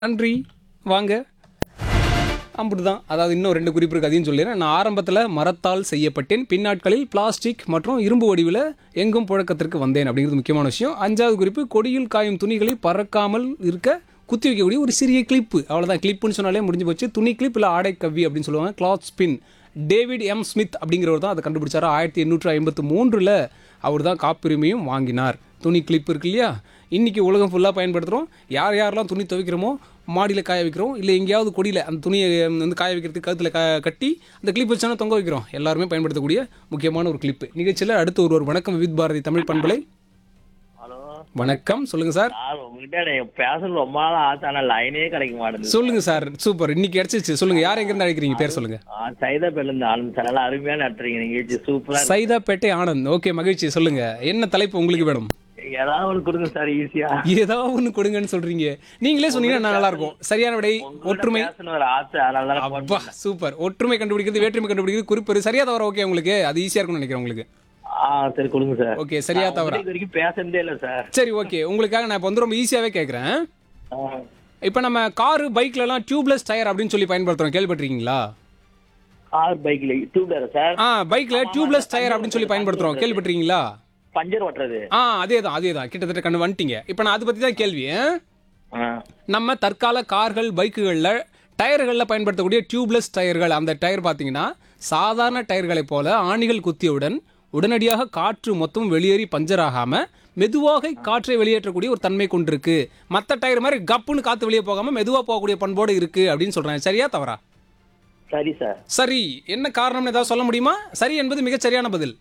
நன்றி வாங்க அப்படிதான் அதாவது இன்னும் ரெண்டு குறிப்பு இருக்கு அதையும் சொல்லிடுறேன் நான் ஆரம்பத்தில் மரத்தால் செய்யப்பட்டேன் பின்னாட்களில் பிளாஸ்டிக் மற்றும் இரும்பு வடிவில் எங்கும் புழக்கத்திற்கு வந்தேன் அப்படிங்கிறது முக்கியமான விஷயம் அஞ்சாவது குறிப்பு கொடியில் காயும் துணிகளை பறக்காமல் இருக்க குத்தி வைக்கக்கூடிய ஒரு சிறிய கிளிப்பு அவ்வளோதான் கிளிப்புன்னு சொன்னாலே முடிஞ்சு போச்சு துணி கிளிப் இல்லை ஆடை கவ்வி அப்படின்னு சொல்லுவாங்க clothespin David M Smith அப்படிங்கிறவர் தான் அதை கண்டுபிடிச்சாரு ஆயிரத்தி எண்ணூற்று ஐம்பத்து மூன்றில் அவர் தான் காப்புரிமையும் வாங்கினார் துணி கிளிப் இருக்கு இல்லையா இன்றைக்கி உலகம் ஃபுல்லாக பயன்படுத்துகிறோம் யார் யாரெல்லாம் துணி துவைக்கிறோமோ மாடியில் காய வைக்கிறோம் இல்லை எங்கேயாவது கொடியில் அந்த துணியை ம், வந்து காய வைக்கிறதுக்கு கழுத்தில் க கட்டி அந்த கிளிப் வச்சாலும் தொங்க வைக்கிறோம் எல்லாருமே பயன்படுத்தக்கூடிய முக்கியமான ஒரு கிளிப்பு நிகழ்ச்சியில் அடுத்து ஒரு ஒரு வணக்கம் வித் பாரதி தமிழ் பண்பலை ஹலோ வணக்கம் சொல்லுங்கள் சார் சார் உங்ககிட்ட எனக்கு பேசணும் ரொம்ப நாள் ஆச்சு ஆனால் லைனே கிடைக்க மாட்டேங்குது சொல்லுங்கள் சார் சூப்பர் இன்னைக்கு கிடச்சிச்சு சொல்லுங்கள் யார் எங்கேருந்து அழைக்கிறீங்க பேர் சொல்லுங்கள் ஆ, சைதாப்பேட்ல இருந்து ஆளுங்க சார் நல்லா அருமையா நட்டுறீங்க நீங்க சூப்பரா சைதாப்பேட்டை ஆனந்த் ஓகே மகிழ்ச்சி சொல்லுங்கள் என்ன தலைப்பு உங்களுக்கு வேணும் ஏதாவது ஒன்று கொடுங்க சார் ஈஸியா ஏதாவது ஒன்று கொடுங்கன்னு சொல்றீங்க நீங்களே சொன்னீங்கன்னா நான் நல்லா இருக்கும் சரியான விடை ஒற்றுமை பேசணும் ஒரு ஆசை அதனால தான் phone அப்பா சூப்பர் ஒற்றுமை கண்டுபிடிக்கிறது வேற்றுமை கண்டுபிடிக்கிறது குறிப்பு சரியா தவிர ஓகே உங்களுக்கு அது ஈஸியா இருக்கும்னு நினைக்கிறேன் உங்களுக்கு ஆ சரி கொடுங்க சார் ஓகே சரியா நான் தவிர இது வரைக்கும் பேசுனதே இல்லை சார் சரி ஓகே உங்களுக்காக நான் இப்போ வந்து ரொம்ப ஈஸியாவே கேட்குறேன் ஆ, இப்போ நம்ம காரு பைக்லலாம் டியூப்லெஸ் டயர் அப்படின்னு சொல்லி பயன்படுத்துறோம் கேள்விப்பட்டிருக்கீங்களா கார் பைக்ல டூப்லர் சார் ஆ பைக்ல டியூப்லெஸ் டயர் அப்படின்னு சொல்லி பயன்படுத்துறோம் கேள்விப்பட்டிருக்கீங்களா பஞ்சர் ஓட்டுறது ஆ அதே தான் அதே தான் கிட்டத்தட்ட கண்டு வந்துட்டீங்க இப்போ நான் அதை பற்றி தான் கேள்வி ஆ? ஆ, நம்ம தற்கால கார்கள் பைக்குகளில் டயர்களில் பயன்படுத்தக்கூடிய டியூப்லெஸ் டயர்கள் அந்த டயர் பார்த்தீங்கன்னா சாதாரண டயர்களைப் போல ஆணிகள் குத்தியவுடன் உடனடியாக காற்று மொத்தம் வெளியேறி பஞ்சர் ஆகாம மெதுவாக காற்றை வெளியேற்றக்கூடிய ஒரு தன்மை கொண்டிருக்கு மற்ற டயர் மாதிரி கப்புன்னு காற்று வெளியே போகாம மெதுவாக போகக்கூடிய பண்போடு இருக்கு அப்படின்னு சொல்றேன் சரியா தவறா சரி சார் சரி என்ன காரணம்னு ஏதாவது சொல்ல முடியுமா சரி என்பது மிகச் சரியான பதில்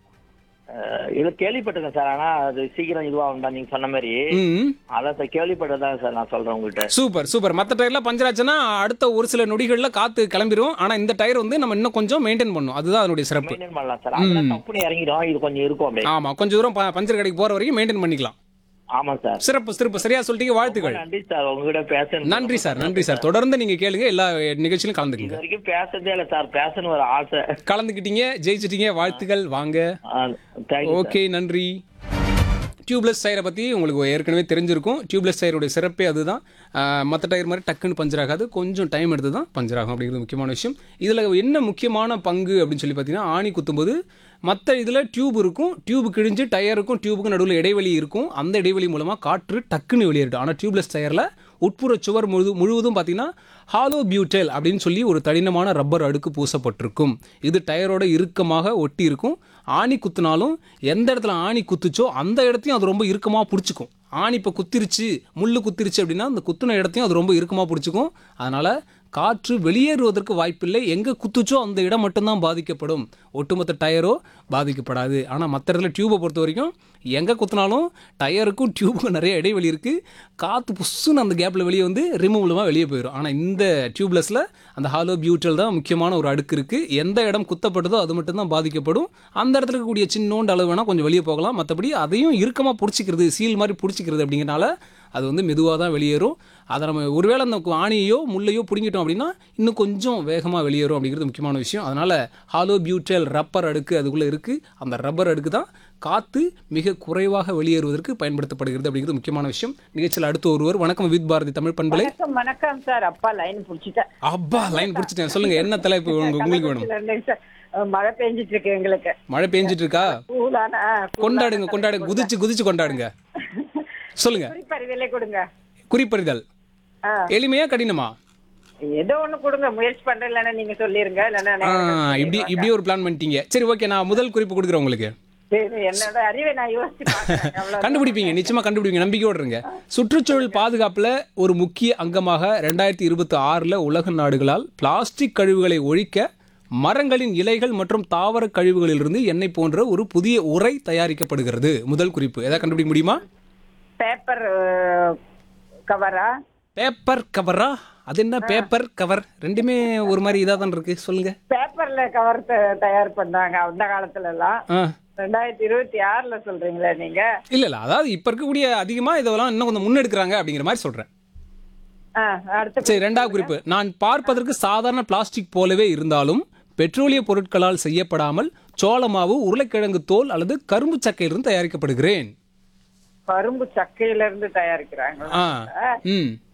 இது கேள்விப்பட்டிருக்கேன் சார் ஆனா அது சீக்கிரம் இதுவாகும்டா நீங்க சொன்ன மாதிரி ம் அதான் சார் கேள்விப்பட்டதான் சார் நான் சொல்றேன் உங்ககிட்ட சூப்பர் சூப்பர் மற்ற டயர்ல பஞ்சர் ஆச்சுன்னா அடுத்த ஒரு சில நொடிகளில் காற்று கிளம்பிரும் ஆனால் இந்த டயர் வந்து நம்ம இன்னும் கொஞ்சம் மெயின்டைன் பண்ணும் அதுதான் அதனுடைய சிறப்பு மெயின்டைன் பண்ணலாம் சார் அதெல்லாம் கம்பெனி இறங்கிடும் இது கொஞ்சம் இருக்கும் அப்படியே ஆமா கொஞ்சம் தூரம் ப- பஞ்சர் கடைக்கு போற வரைக்கும் மெயின்டைன் பண்ணிக்கலாம் ஆமா சார் சிறப்பு சிறப்பு சரியா சொல்லிட்டீங்க வாழ்த்துக்கள் நன்றி சார் உங்ககிட்ட பேச நன்றி சார் நன்றி சார் தொடர்ந்து நீங்க கேளுங்க எல்லா நிகழ்ச்சியிலும் இது கலந்துக்கங்க வரைக்கும் பேசுறதே இல்ல சார் பேசணும் ஒரு ஆசை கலந்துக்கிட்டீங்க ஜெயிச்சிட்டீங்க வாழ்த்துக்கள் வாங்க தேங்க்யூ ஓகே நன்றி டியூப்லெஸ் டயரை பற்றி உங்களுக்கு ஏற்கனவே தெரிஞ்சிருக்கும் டியூப்லெஸ் டயருடைய சிறப்பே அதுதான் மற்ற டயர் மாதிரி டக்குன்னு பஞ்சர் ஆகாது கொஞ்சம் டைம் எடுத்து தான் பஞ்சர் ஆகும் அப்படிங்கிறது முக்கியமான விஷயம் இதில் என்ன முக்கியமான பங்கு அப்படின்னு சொல்லி பார்த்தீங்கன்னா ஆணி குத்தும்போது மற்ற இதில் டியூப் இருக்கும் டியூப் கிழிஞ்சு டயருக்கும் டியூபுக்கும் நடுவில் இடைவெளி இருக்கும் அந்த இடைவெளி மூலமாக காற்று டக்குன்னு வெளியேறிடும் ஆனால் டியூப்லெஸ் டயரில் உட்புற சுவர் முழு முழுவதும் பார்த்தீங்கன்னா ஹாலோ பியூட்டெல் அப்படின்னு சொல்லி ஒரு தடினமான ரப்பர் அடுக்கு பூசப்பட்டிருக்கும் இது டயரோட இறுக்கமாக ஒட்டி இருக்கும் ஆணி குத்துனாலும் எந்த இடத்துல ஆணி குத்துச்சோ அந்த இடத்தையும் அது ரொம்ப இறுக்கமாக பிடிச்சிக்கும் ஆணி இப்போ குத்திருச்சு முள்ளு குத்திருச்சு அப்படின்னா அந்த குத்துன இடத்தையும் அது ரொம்ப இறுக்கமாக பிடிச்சிக்கும் அதனால் காற்று வெளியேறுவதற்கு வாய்ப்பில்லை எங்கே குத்துச்சோ அந்த இடம் மட்டும்தான் பாதிக்கப்படும் ஒட்டுமொத்த டயரோ பாதிக்கப்படாது ஆனால் மற்ற இடத்துல டியூபை பொறுத்த வரைக்கும் எங்கே குத்தினாலும் டயருக்கும் டியூபுக்கும் நிறைய இடைவெளி இருக்குது காற்று புஷ்ஷுன்னு அந்த கேப்பில் வெளியே வந்து ரிமூவலுமாக வெளியே போயிடும் ஆனால் இந்த டியூப்லெஸில் அந்த ஹாலோ பியூட்டல் தான் முக்கியமான ஒரு அடுக்கு இருக்குது எந்த இடம் குத்தப்பட்டதோ அது மட்டும்தான் பாதிக்கப்படும் அந்த இடத்துல இருக்கக்கூடிய சின்னோண்டு அளவு வேணால் கொஞ்சம் வெளியே போகலாம் மற்றபடி அதையும் இறுக்கமாக பிடிச்சிக்கிறது சீல் மாதிரி பிடிச்சிக்கிறது அப்படிங்கிறனால அது வந்து மெதுவாக தான் வெளியேறும் அதை நம்ம ஒருவேளை அந்த ஆணியையோ முள்ளையோ பிடுங்கிட்டோம் அப்படின்னா இன்னும் கொஞ்சம் வேகமாக வெளியேறும் அப்படிங்கிறது முக்கியமான விஷயம் அதனால் ஹாலோ பியூட்டல் ரப்பர் அடுக்கு அதுக்குள்ளே இருக்குது அந்த ரப்பர் அடுக்கு தான் காற்று மிக குறைவாக வெளியேறுவதற்கு பயன்படுத்தப்படுகிறது அப்படிங்கிறது முக்கியமான விஷயம் நிகழ்ச்சியில் அடுத்த ஒருவர் வணக்கம் வித் பாரதி தமிழ் பண்பலை வணக்கம் வணக்கம் சார் அப்பா லைன் புடிச்சிட்டேன் அப்பா லைன் பிடிச்சிட்டேன் சொல்லுங்க என்ன தலைப்பு உங்க- உங்களுக்கு வேணும் கள்ளக்குறிச்சியில இருந்தேங்க சார் அஹ் மழை பெஞ்சிட்டு இருக்கு எங்களுக்கு மழை பெஞ்சிட்டு இருக்கா கூலான கொண்டாடுங்க கொண்டாடுங்க குதிச்சு குதிச்சு கொண்டாடுங்க சொல்லுங்க பரிவிலே கொடுங்க குறிப்பறிதல் ஆ. எளிமையா கடினமா ஏதோ ஒண்ணு கொடுங்க முயற்சி பண்றேன் இல்லைன்னா நீங்க சொல்லிருங்க இல்லைன்னா ஆ, நான் இப்படி இப்படி ஒரு பிளான் பண்ணிட்டீங்க சரி ஓகே நான் முதல் குறிப்பு கொடுக்குறேன் உங்களுக்கு சரி, என்னோட அறிவை நான் யோசிச்சு பார்க்கிறேன். அவ்வளவுதான். கண்டுபிடிப்பீங்க நிச்சயமா கண்டுபிடிப்பீங்க நம்பிக்கையோட இருங்க சுற்றுச்சூழல் பாதுகாப்புல ஒரு முக்கிய அங்கமாக ரெண்டாயிரத்தி இருபத்தி ஆறுல உலக நாடுகளால் பிளாஸ்டிக் கழிவுகளை ஒழிக்க மரங்களின் இலைகள் மற்றும் தாவர கழிவுகளிலிருந்து எண்ணெய் போன்ற ஒரு புதிய உரை தயாரிக்கப்படுகிறது முதல் குறிப்பு ஏதாவது கண்டுபிடிக்க முடியுமா பேப்பர் அஹ், கவரா பேப்பர் கவரா அது என்ன பேப்பர் கவர் ரெண்டுமே ஒரு மாதிரி இதாக தான் இருக்கு சொல்லுங்க பேப்பர்ல கவர் த- தயார் பண்ணாங்க அந்த காலத்துல எல்லாம் ஆ ரெண்டாயிரத்தி இருபத்தி ஆறுல சொல்றீங்களே நீங்க இல்ல இல்ல அதாவது இப்ப இருக்கக்கூடிய அதிகமா இதெல்லாம் இன்னும் கொஞ்சம் முன்னெடுக்கிறாங்க அப்படிங்கிற மாதிரி சொல்றேன் ஆ, அடுத்த சரி ரெண்டாவது குறிப்பு நான் பார்ப்பதற்கு சாதாரண பிளாஸ்டிக் போலவே இருந்தாலும் பெட்ரோலிய பொருட்களால் செய்யப்படாமல் சோளமாவு உருளைக்கிழங்கு தோல் அல்லது கரும்பு சக்கையிலிருந்து தயாரிக்கப்படுகிறேன் கரும்பு சக்கையில இருந்து தயாரிக்கிறாங்க ஆ ம்